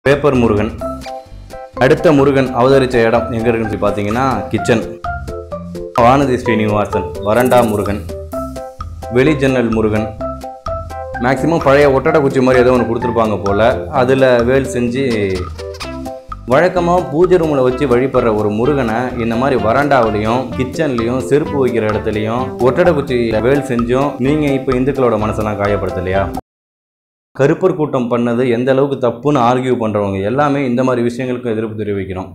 paper Murugan அடுத்த முருகன் அவதரித்த இடம் எங்கே இருக்குன்னு சொல்லி பார்த்தீங்கன்னா கிச்சன் வானதி ஸ்ரீனிவாசன் வரண்டா முருகன் வெளி ஜன்னல் முருகன் மேக்ஸிமம் பழைய ஒட்டடை குச்சி மாதிரி ஏதோ ஒன்று கொடுத்துருப்பாங்க போல் அதில் வேல் செஞ்சு வழக்கமாக பூஜை ரூமில் வச்சு வழிபடுற ஒரு முருகனை இந்த மாதிரி வராண்டாவிலையும் கிச்சன்லேயும் செருப்பு வைக்கிற இடத்துலையும் ஒட்டடை குச்சி வேல் செஞ்சும் நீங்கள் இப்போ இந்துக்களோட மனசெல்லாம் காயப்படுத்தலையா கருப்பர் கூட்டம் பண்ணது எந்த அளவுக்கு தப்புன்னு ஆர்கியூ பண்ணுறவங்க எல்லாமே இந்த மாதிரி விஷயங்களுக்கு எதிர்ப்பு தெரிவிக்கிறோம்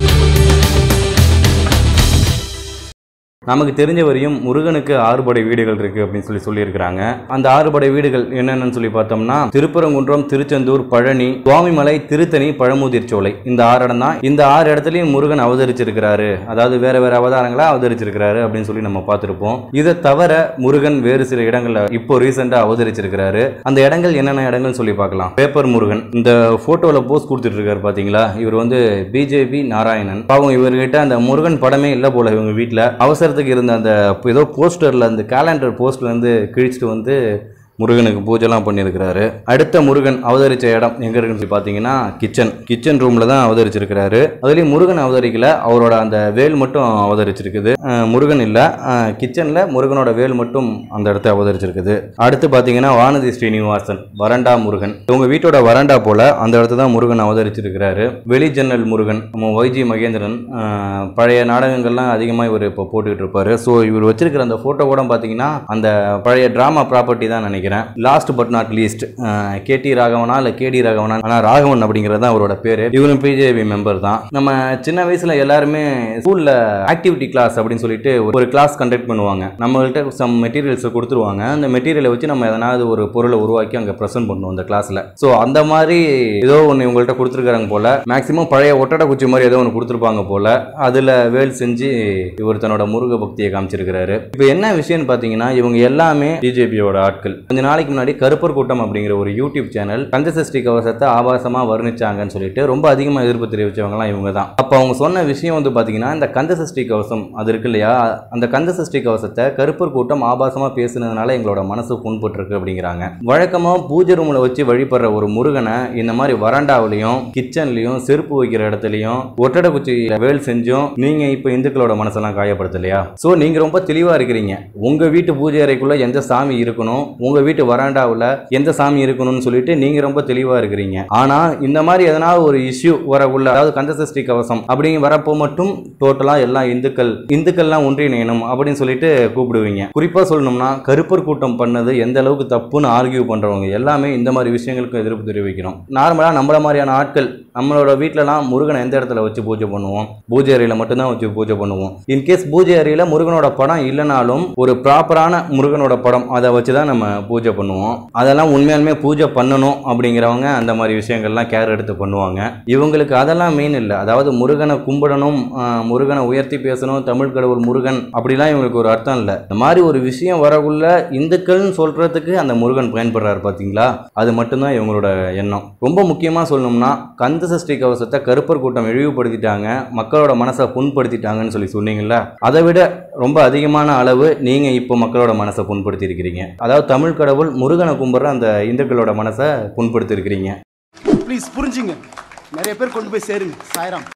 நமக்கு தெரிஞ்ச வரையும் முருகனுக்கு ஆறுபடை வீடுகள் இருக்கு அப்படின்னு சொல்லி சொல்லியிருக்கிறாங்க அந்த ஆறுபடை வீடுகள் என்னென்னு சொல்லி பார்த்தோம்னா திருப்பரங்குன்றம் திருச்செந்தூர் பழனி சுவாமிமலை திருத்தணி பழமுதிர் சோலை இந்த ஆறு இடம் தான் இந்த ஆறு இடத்துலையும் முருகன் அவதரிச்சிருக்கிறாரு அதாவது வேற வேற அவதாரங்களா அவதரிச்சிருக்கிறாரு அப்படின்னு சொல்லி நம்ம பார்த்துருப்போம் இதை தவிர முருகன் வேறு சில இடங்கள்ல இப்போ ரீசெண்டா அவதரிச்சிருக்கிறாரு அந்த இடங்கள் என்னென்ன இடங்கள் சொல்லி பார்க்கலாம் பேப்பர் முருகன் இந்த போட்டோல போஸ்ட் கொடுத்துட்டு இருக்காரு பாத்தீங்களா இவர் வந்து பிஜேபி நாராயணன் பாவம் இவர்கிட்ட அந்த முருகன் படமே இல்லை போல இவங்க வீட்டில் அவசரத்துக்கு இருந்த அந்த ஏதோ போஸ்டர்ல அந்த கேலண்டர் போஸ்ட்ல இருந்து கிழிச்சிட்டு வந்து முருகனுக்கு பூஜைலாம் பண்ணியிருக்கிறாரு அடுத்த முருகன் அவதரிச்ச இடம் எங்க இருக்குன்னு சொல்லி பார்த்தீங்கன்னா கிச்சன் கிச்சன் ரூம்ல தான் அவதரிச்சிருக்கிறாரு அதுலேயும் முருகன் அவதரிக்கல அவரோட அந்த வேல் மட்டும் அவதரிச்சிருக்குது அஹ் முருகன் இல்லை கிச்சன்ல முருகனோட வேல் மட்டும் அந்த இடத்த அவதரிச்சிருக்குது அடுத்து பார்த்தீங்கன்னா வானதி ஸ்ரீனிவாசன் வரண்டா முருகன் இவங்க வீட்டோட வரண்டா போல அந்த இடத்த தான் முருகன் அவதரிச்சிருக்கிறாரு வெளி ஜன்னல் முருகன் நம்ம ஒய்ஜி மகேந்திரன் அஹ் பழைய நாடகங்கள்லாம் அதிகமாக இவர் இப்போ போட்டுக்கிட்டு இருப்பாரு ஸோ இவர் வச்சிருக்கிற அந்த ஃபோட்டோ கூட பார்த்தீங்கன்னா அந்த பழைய ட்ராமா ப்ராப்பர்ட்டி தான் நினைக்கிறேன் last but not least KD ராகவனா இல்லை கேடி ராகவனா ஆனால் ராகவன் அப்படிங்கிறது தான் அவரோட பேர் இவரும் பிஜேபி மெம்பர் தான் நம்ம சின்ன வயசுல எல்லாருமே ஸ்கூல்ல ஆக்டிவிட்டி கிளாஸ் அப்படின்னு சொல்லிட்டு ஒரு கிளாஸ் கண்டக்ட் பண்ணுவாங்க நம்மள்கிட்ட சம் மெட்டீரியல்ஸை கொடுத்துருவாங்க அந்த மெட்டீரியலை வச்சு நம்ம எதனாவது ஒரு பொருளை உருவாக்கி அங்கே ப்ரெசென்ட் பண்ணுவோம் அந்த கிளாஸ்ல ஸோ அந்த மாதிரி ஏதோ ஒன்று உங்கள்கிட்ட கொடுத்துருக்காங்க போல மேக்ஸிமம் பழைய ஒட்டடை குச்சி மாதிரி ஏதோ ஒன்று கொடுத்துருப்பாங்க போல அதில் வேல் செஞ்சு இவர் தன்னோட முருக பக்தியை காமிச்சிருக்கிறாரு இப்போ என்ன விஷயம்னு பார்த்தீங்கன்னா இவங்க எல்லாமே பிஜேபியோட ஆட்கள் கொஞ்ச நாளைக்கு முன்னாடி கருப்பர் கூட்டம் அப்படிங்கிற ஒரு யூடியூப் சேனல் கந்தசஷ்டி கவசத்தை ஆபாசமா வர்ணிச்சாங்கன்னு சொல்லிட்டு ரொம்ப அதிகமாக எதிர்ப்பு தெரிவிச்சவங்கலாம் இவங்க தான் அப்போ அவங்க சொன்ன விஷயம் வந்து பார்த்தீங்கன்னா இந்த கந்தசஷ்டி கவசம் அது இருக்கு இல்லையா அந்த கந்தசஷ்டி கவசத்தை கருப்பர் கூட்டம் ஆபாசமா பேசுனதுனால எங்களோட மனசு புண்பட்டுருக்கு அப்படிங்கிறாங்க வழக்கமாக பூஜை ரூமில் வச்சு வழிபடுற ஒரு முருகனை இந்த மாதிரி வராண்டாவிலையும் கிச்சன்லையும் செருப்பு வைக்கிற இடத்துலையும் ஒட்டடை குச்சி வேல் செஞ்சும் நீங்க இப்போ இந்துக்களோட மனசெல்லாம் காயப்படுத்தலையா ஸோ நீங்க ரொம்ப தெளிவா இருக்கிறீங்க உங்க வீட்டு பூஜை அறைக்குள்ள எந்த சாமி இருக்கணும் உங்க வீட்டு வராண்டாவில் எந்த சாமி இருக்கணும்னு சொல்லிட்டு நீங்க ரொம்ப தெளிவா இருக்கிறீங்க ஆனா இந்த மாதிரி எதனாவது ஒரு இஷ்யூ வரக்குள்ள அதாவது கந்தசஷ்டி கவசம் அப்படிங்க வரப்போ மட்டும் டோட்டலா எல்லாம் இந்துக்கள் இந்துக்கள்லாம் ஒன்றிணையணும் அப்படின்னு சொல்லிட்டு கூப்பிடுவீங்க குறிப்பா சொல்லணும்னா கருப்பர் கூட்டம் பண்ணது எந்த அளவுக்கு தப்புன்னு ஆர்கியூ பண்றவங்க எல்லாமே இந்த மாதிரி விஷயங்களுக்கு எதிர்ப்பு தெரிவிக்கிறோம் நார்மலா நம்மள மாதிரியான ஆட்கள் நம்மளோட வீட்டிலலாம் முருகனை எந்த இடத்துல வச்சு பூஜை பண்ணுவோம் பூஜை அறையில மட்டும்தான் வச்சு பூஜை பண்ணுவோம் இன்கேஸ் பூஜை அறையில முருகனோட படம் இல்லைனாலும் ஒரு ப்ராப்பரான முருகனோட படம் அதை வச்சு தான் நம்ம பூஜை பண்ணுவோம் அதெல்லாம் உண்மையாலுமே பூஜை பண்ணணும் அப்படிங்கிறவங்க அந்த மாதிரி விஷயங்கள்லாம் கேர் எடுத்து பண்ணுவாங்க இவங்களுக்கு அதெல்லாம் மெயின் இல்லை அதாவது முருகனை கும்பிடணும் ஆஹ், முருகனை உயர்த்தி பேசணும் தமிழ் கடவுள் முருகன் அப்படிலாம் இவங்களுக்கு ஒரு அர்த்தம் இல்லை இந்த மாதிரி ஒரு விஷயம் வரக்குள்ள இந்துக்கள்னு சொல்றதுக்கு அந்த முருகன் பயன்படுறாரு பார்த்தீங்களா அது மட்டும்தான் இவங்களோட எண்ணம் ரொம்ப முக்கியமாக சொல்லணும்னா கந்த சஷ்டி கவசத்தை கருப்பர் கூட்டம் இழிவுபடுத்திட்டாங்க மக்களோட மனசை புண்படுத்திட்டாங்கன்னு சொல்லி சொன்னீங்கல்ல அதை விட ரொம்ப அதிகமான அளவு நீங்க இப்போ மக்களோட மனசை புண்படுத்தி இருக்கிறீங்க அதாவது தமிழ் கடவுள் முருகனை கும்பிட்ற அந்த இந்துக்களோட மனசை புண்படுத்தி இருக்கிறீங்க ப்ளீஸ் புரிஞ்சுங்க நிறைய பேர் கொண்டு போய் சேருங்க சாய்ராம்